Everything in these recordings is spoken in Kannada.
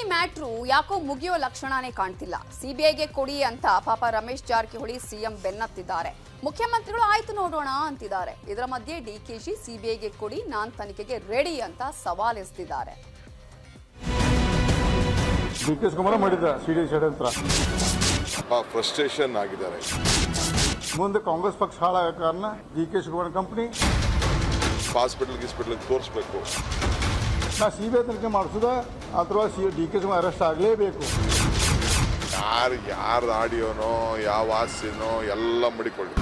ಮ್ಯಾಟ್ರು ಯಾಕೋ ಮುಗಿಯೋ ಲಕ್ಷಣನೇ ಕಾಣ್ತಿಲ್ಲ ಸಿಬಿಐಗೆ ಕೊಡಿ ಅಂತ ಪಾಪ ರಮೇಶ್ ಜಾರಕಿಹೊಳಿ ಸಿಎಂ ಬೆನ್ನತ್ತಿದ್ದಾರೆ ಮುಖ್ಯಮಂತ್ರಿಗಳು ಆಯ್ತು ನೋಡೋಣ ಅಂತಿದ್ದಾರೆ ಇದರ ಮಧ್ಯೆ ಡಿಕೆಶಿ ಸಿಬಿಐಗೆ ಕೊಡಿ ನಾನ್ ತನಿಖೆಗೆ ರೆಡಿ ಅಂತ ಸವಾಲೆಸೆದಿದ್ದಾರೆ ಡಿ ಕೆ ಶಿವಕುಮಾರ ಮಾಡಿದ ಸಿ ಡಿ ಷಡ್ಯಂತ್ರ ಫ್ರಸ್ಟ್ರೇಷನ್ ಆಗಿದ್ದಾರೆ ಮುಂದೆ ಕಾಂಗ್ರೆಸ್ ಪಕ್ಷ ಹಾಳಾಗ ಕಾರಣ D K Shivakumar company hospital ಗಿಸ್ಪಿಟಲ್ ತೋರಿಸ್ಬೇಕು ನಾ ಸಿ ಬಿ ಐ ತನಿಖೆ ಮಾಡಿಸುದ ಅಥವಾ C D K Shivakumar arrest ಆಗಲೇಬೇಕು ಯಾರು ಯಾರ ಆಡಿಯೋನೋ ಯಾವ ಆಸ್ತಿನೋ ಎಲ್ಲ ಮಡಿಕೊಳ್ಳಿ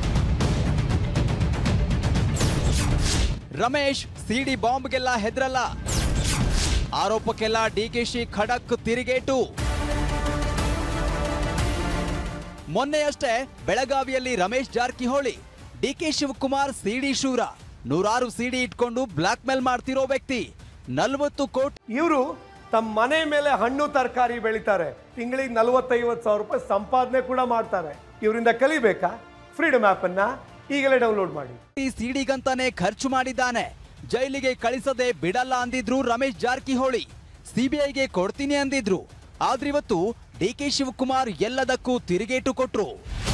ರಮೇಶ್ ಸಿಡಿ ಬಾಂಬ್ಗೆಲ್ಲ ಹೆದ್ರಲ್ಲ ಆರೋಪಕ್ಕೆಲ್ಲ ಡಿಕೆಶಿ ಖಡಕ್ ತಿರುಗೇಟು ಮೊನ್ನೆಯಷ್ಟೇ ಬೆಳಗಾವಿಯಲ್ಲಿ ರಮೇಶ್ ಜಾರಕಿಹೊಳಿ ಡಿಕೆ ಶಿವಕುಮಾರ್ ಸಿಡಿ ಶೂರ ನೂರಾರು ಸಿಡಿ ಇಟ್ಕೊಂಡು ಬ್ಲಾಕ್ ಮೇಲ್ ಮಾಡ್ತಿರೋ ವ್ಯಕ್ತಿ ನಲ್ವತ್ತು ಕೋಟಿ ಇವರು ತಮ್ಮ ಮನೆ ಮೇಲೆ ಹಣ್ಣು ತರಕಾರಿ ಬೆಳಿತಾರೆ ತಿಂಗಳಿಗೆ ನಲವತ್ತೈವತ್ತು ಸಾವಿರ ರೂಪಾಯಿ ಸಂಪಾದನೆ ಕೂಡ ಮಾಡ್ತಾರೆ ಇವರಿಂದ ಕಲಿಬೇಕಾ ಫ್ರೀಡಮ್ ಅನ್ನ ಈಗಲೇ ಡೌನ್ಲೋಡ್ ಮಾಡಿ ಸಿಡಿಗಂತಾನೆ ಖರ್ಚು ಮಾಡಿದ್ದಾನೆ ಜೈಲಿಗೆ ಕಳಿಸದೆ ಬಿಡಲ್ಲ ಅಂದಿದ್ರು ರಮೇಶ್ ಜಾರಕಿಹೊಳಿ ಸಿಬಿಐಗೆ ಕೊಡ್ತೀನಿ ಅಂದಿದ್ರು ಆದ್ರಿವತ್ತು ಡಿಕೆ ಶಿವಕುಮಾರ್ ಎಲ್ಲದಕ್ಕೂ ತಿರುಗೇಟು ಕೊಟ್ರು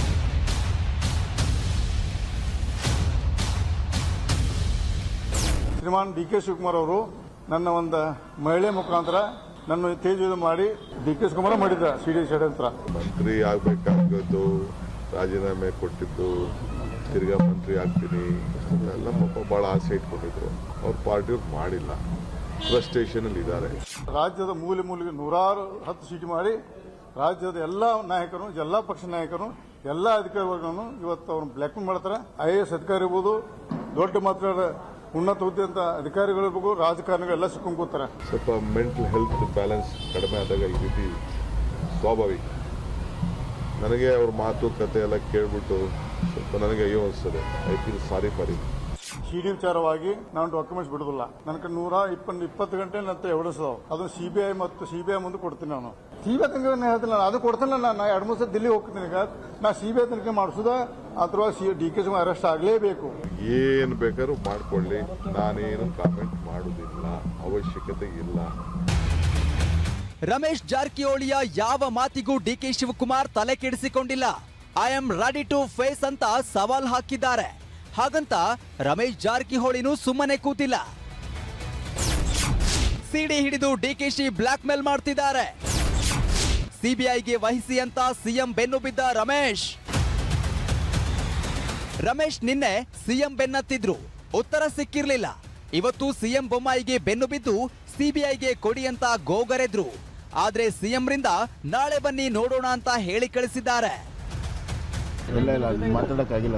ಶ್ರೀಮಾನ್ ಡಿ ಕೆ ಶಿವಕುಮಾರ್ ಅವರು ನನ್ನ ಒಂದು ಮಹಿಳೆ ಮುಖಾಂತರ ನನ್ನ ತೇಜ ಮಾಡಿ ಡಿ ಕೆ ಶಿವಕುಮಾರ ಮಾಡಿದ ಸಿ ಡಿ ಷಡ್ಯಂತ್ರ ಮಂತ್ರಿ ಆಗ್ಬೇಕಾಗದ್ದು ರಾಜೀನಾಮೆ ಕೊಟ್ಟಿದ್ದು ತಿರ್ಗಾ ಮಂತ್ರಿ ಆಗ್ತೀನಿ ಎಲ್ಲ ಪಾಪ ಭಾಳ ಆಸೆ ಇಟ್ಕೊಂಡಿದ್ರು ಅವ್ರ ಪಾರ್ಟಿಯವ್ರು ಮಾಡಿಲ್ಲ ಫ್ರಸ್ಟ್ರೇಷನ್ ಅಲ್ಲಿ ಇದ್ದಾರೆ ರಾಜ್ಯದ ಮೂಲೆ ಮೂಲೆಗೆ ನೂರಾರು ಹತ್ತು ಸೀಟು ಮಾಡಿ ರಾಜ್ಯದ ಎಲ್ಲ ನಾಯಕರು ಎಲ್ಲ ಪಕ್ಷ ನಾಯಕರು ಎಲ್ಲ ಅಧಿಕಾರಿ ವರ್ಗವನ್ನು ಇವತ್ತು ಅವ್ರನ್ನ ಬ್ಲ್ಯಾಕ್ ಮಾಡ್ತಾರೆ ಐ ಎ ಎಸ್ ಅಧಿಕಾರಿ ಇರ್ಬೋದು ದೊಡ್ಡ ಮಾತ್ರ ಉನ್ನತ ಹುದ್ದೆ ಅಂತ ಅಧಿಕಾರಿಗಳಿರ್ಬೋದು ರಾಜಕಾರಣಿಗಳು ಎಲ್ಲ ಸಿಕ್ಕೊಂಡು ಕೂತಾರೆ ಸ್ವಲ್ಪ ಮೆಂಟಲ್ ಹೆಲ್ತ್ ಬ್ಯಾಲೆನ್ಸ್ ಕಡಿಮೆ ಆದಾಗ ಈ ರೀತಿ ಸ್ವಾಭಾವಿಕ ನನಗೆ ಅವ್ರ ಮಾತು ಕತೆ ಎಲ್ಲ ಕೇಳ್ಬಿಟ್ಟು ಸ್ವಲ್ಪ ನನಗೆ ಅಯ್ಯೋ ಅನಿಸ್ತದೆ I feel sorry for C D ವಿಚಾರವಾಗಿ ನಾನು ಡಾಕ್ಯುಮೆಂಟ್ಸ್ ಬಿಡುದಿಲ್ಲ ನನಗೆ ನೂರ ಇಪ್ಪತ್ತು ಇಪ್ಪತ್ತು ಗಂಟೆ ನಂತ ಎವಡಿಸೋದು ಅದು ಸಿ ಬಿ ಐ ಮತ್ತು ಸಿ ಬಿ ಐ ಮುಂದೆ ಕೊಡ್ತೀನಿ ನಾನು ಸಿ ಬಿ ಐ ತನಿಖೆ ನಾನು ಹೇಳ್ತೀನಿ ನಾನು ಅದು ಕೊಡ್ತೀನಿ ನಾನು ನಾ ಎರಡು ಮೂರು ಸಲ ದಿಲ್ಲಿ ಹೋಗ್ತೀನಿ ಈಗ ನಾ ಸಿ ಬಿ ಐ ತನಿಖೆ ಮಾಡಿಸುದ ಅಥವಾ C D K Shivakumar arrest ಆಗಲೇಬೇಕು ಏನು ಬೇಕಾದ್ರೂ ಮಾಡ್ಕೊಳ್ಳಿ ನಾನೇನು ಕಾಮೆಂಟ್ ಮಾಡುವುದಿಲ್ಲ ಅವಶ್ಯಕತೆ ಇಲ್ಲ ರಮೇಶ್ ಜಾರಕಿಹೊಳಿಯ ಯಾವ ಮಾತಿಗೂ ಡಿಕೆ ಶಿವಕುಮಾರ್ ತಲೆ ಕೆಡಿಸಿಕೊಂಡಿಲ್ಲ I am ready to face ಅಂತ ಸವಾಲ್ ಹಾಕಿದ್ದಾರೆ ಹಾಗಂತ ರಮೇಶ್ ಜಾರಕಿಹೊಳಿನೂ ಸುಮ್ಮನೆ ಕೂತಿಲ್ಲ ಸಿಡಿ ಹಿಡಿದು ಡಿಕೆಶಿ ಬ್ಲಾಕ್ ಮೇಲ್ ಮಾಡ್ತಿದ್ದಾರೆ ಸಿಬಿಐಗೆ ವಹಿಸಿ ಅಂತ ಸಿಎಂ ಬೆನ್ನು ಬಿದ್ದ ರಮೇಶ್ ರಮೇಶ್ ನಿನ್ನೆ ಸಿಎಂ ಬೆನ್ನತ್ತಿದ್ರು ಉತ್ತರ ಸಿಕ್ಕಿರ್ಲಿಲ್ಲ ಇವತ್ತು ಸಿಎಂ ಬೊಮ್ಮಾಯಿಗೆ ಬೆನ್ನು ಬಿದ್ದು ಸಿಬಿಐಗೆ ಕೊಡಿ ಅಂತ ಗೋಗರೆದ್ರು ಆದ್ರೆ ಸಿಎಂರಿಂದ ನಾಳೆ ಬನ್ನಿ ನೋಡೋಣ ಅಂತ ಹೇಳಿ ಕಳಿಸಿದ್ದಾರೆ ಇಲ್ಲ ಇಲ್ಲ ಅಲ್ಲಿ ಮಾತಾಡೋಕ್ಕಾಗಿಲ್ಲ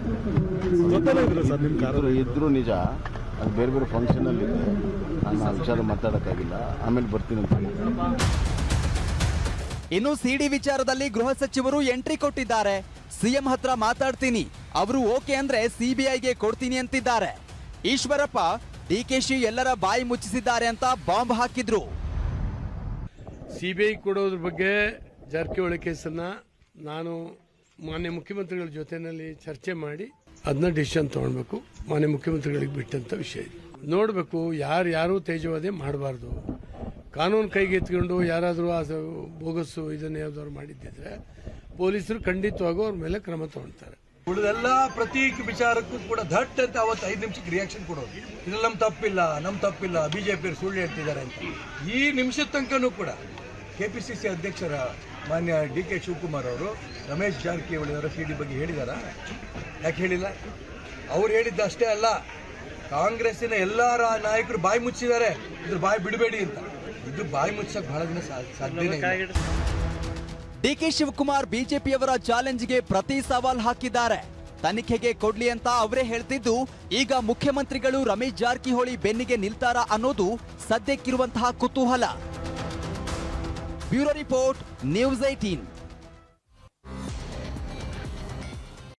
ಅವರು ಇದ್ರು ನಿಜ ಅದು ಬೇರೆ ಬೇರೆ ಫಂಕ್ಷನಲ್ಲಿ ಇದೆ ನಾನು ಆ ವಿಚಾರ ಮಾತಾಡೋಕ್ಕಾಗಿಲ್ಲ ಆಮೇಲೆ ಬರ್ತೀನಿ ಅಂತ ಹೇಳಿದ್ರು. ಇನ್ನು ಸಿಡಿ ವಿಚಾರದಲ್ಲಿ ಗೃಹ ಸಚಿವರು ಎಂಟ್ರಿ ಕೊಟ್ಟಿದ್ದಾರೆ ಸಿಎಂ ಹತ್ರ ಮಾತಾಡ್ತೀನಿ ಅವರು ಓಕೆ ಅಂದ್ರೆ ಸಿಬಿಐಗೆ ಕೊಡ್ತೀನಿ ಅಂತಿದ್ದಾರೆ ಈಶ್ವರಪ್ಪ ಡಿಕೆಶಿ ಎಲ್ಲರ ಬಾಯಿ ಮುಚ್ಚಿಸಿದ್ದಾರೆ ಅಂತ ಬಾಂಬ್ ಹಾಕಿದ್ರು ಸಿ ಬಿ ಐ ಕೊಡೋದ್ರ ಬಗ್ಗೆ ಜಾರಕಿಹೊಳಿ ಕೇಸನ್ನು ನಾನು ಮಾನ್ಯ ಮುಖ್ಯಮಂತ್ರಿಗಳ ಜೊತೆಯಲ್ಲಿ ಚರ್ಚೆ ಮಾಡಿ ಅದನ್ನ ಡಿಸಿಷನ್ ತೊಗೊಳ್ಬೇಕು ಮಾನ್ಯ ಮುಖ್ಯಮಂತ್ರಿಗಳಿಗೆ ಬಿಟ್ಟಂತ ವಿಷಯ ಇದು ನೋಡಬೇಕು ಯಾರು ಯಾರೂ ತೇಜವಾದೆ ಮಾಡಬಾರ್ದು ಕಾನೂನು ಕೈಗೆ ಎತ್ಕೊಂಡು ಯಾರಾದರೂ ಆ ಸ- ಬೋಗಸ್ಸು ಇದನ್ನು ಯಾವ್ದಾದ್ರು ಮಾಡಿದ್ದಿದ್ರೆ ಪೊಲೀಸರು ಖಂಡಿತವಾಗೂ ಅವ್ರ ಮೇಲೆ ಕ್ರಮ ತಗೊಳ್ತಾರೆ ಉಳಿದೆಲ್ಲ ಪ್ರತಿ ವಿಚಾರಕ್ಕೂ ಕೂಡ ಧಟ್ ಅಂತ ಅವತ್ತು ಐದು ನಿಮಿಷಕ್ಕೆ ರಿಯಾಕ್ಷನ್ ಕೊಡೋದು ಇದ್ರಲ್ಲಿ ನಮ್ ತಪ್ಪಿಲ್ಲ ನಮ್ ತಪ್ಪಿಲ್ಲ ಬಿಜೆಪಿ ಸುಳ್ಳು ಹೇಳ್ತಿದ್ದಾರೆ ಅಂತ ಈ ನಿಮಿಷದ ತನಕನೂ ಕೂಡ ಕೆಪಿಸಿಸಿ ಅಧ್ಯಕ್ಷರ ಮಾನ್ಯ ಡಿ ಕೆ ಶಿವಕುಮಾರ್ ಅವರು ರಮೇಶ್ ಜಾರಕಿಹೊಳಿ ಅವರ ಸಿ ಡಿ ಬಗ್ಗೆ ಹೇಳಿದಾರ ಯಾಕೆ ಹೇಳಿಲ್ಲ ಅವ್ರು ಹೇಳಿದ್ದು ಅಷ್ಟೇ ಅಲ್ಲ ಕಾಂಗ್ರೆಸ್ಸಿನ ಎಲ್ಲ ರಾ- ನಾಯಕರು ಬಾಯಿ ಮುಚ್ಚಿದ್ದಾರೆ ಇದ್ರ ಬಾಯಿ ಬಿಡಬೇಡಿ ಅಂತ ಇದು ಬಾಯಿ ಮುಚ್ಚಕ್ ಬಹಳ ದಿನ ಸಾ- ಸಾಧ್ಯನೇ ಇಲ್ಲ. ಡಿಕೆ ಶಿವಕುಮಾರ್ ಬಿಜೆಪಿಯವರ ಚಾಲೆಂಜ್ಗೆ ಪ್ರತಿ ಸವಾಲ್ ಹಾಕಿದ್ದಾರೆ ತನಿಖೆಗೆ ಕೊಡ್ಲಿ ಅಂತ ಅವರೇ ಹೇಳ್ತಿದ್ದು ಈಗ ಮುಖ್ಯಮಂತ್ರಿಗಳು ರಮೇಶ್ ಜಾರಕಿಹೊಳಿ ಬೆನ್ನಿಗೆ ನಿಲ್ತಾರಾ ಅನ್ನೋದು ಸದ್ಯಕ್ಕಿರುವಂತಹ ಕುತೂಹಲ ಬ್ಯೂರೋ ರಿಪೋರ್ಟ್ ನ್ಯೂಸ್ ಏಟೀನ್